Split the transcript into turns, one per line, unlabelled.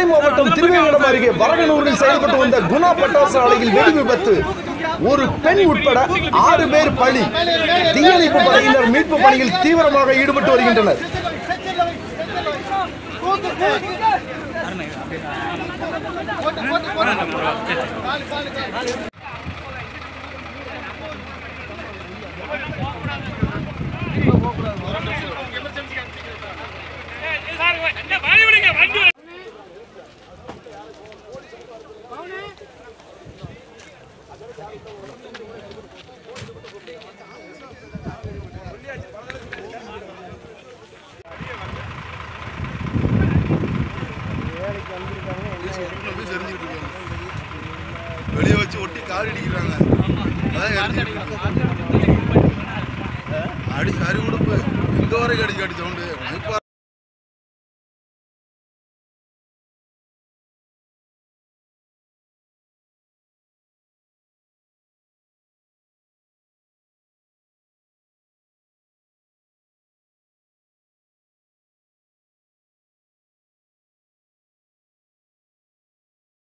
நெல்லை மாவட்டம் திருவேங்கடம் அருகே வரகனூரில் செயல்பட்டு வந்த குணா பட்டாசு ஆலையில் வெடி விபத்து ஒரு பெண் உட்பட ஆறு பேர் பலி தீயணைப்பு படையினர் மீட்பு பணியில் தீவிரமாக ஈடுபட்டு வருகின்றனர்
வெளியே வச்சு ஒட்டி கால் அடிக்கிறாங்க அதான் எரிஞ்சிட்டு இருக்கு. அடி சரி உடுப்பு எங்க வரைக்கும் அடிக்க அடி சவுண்டு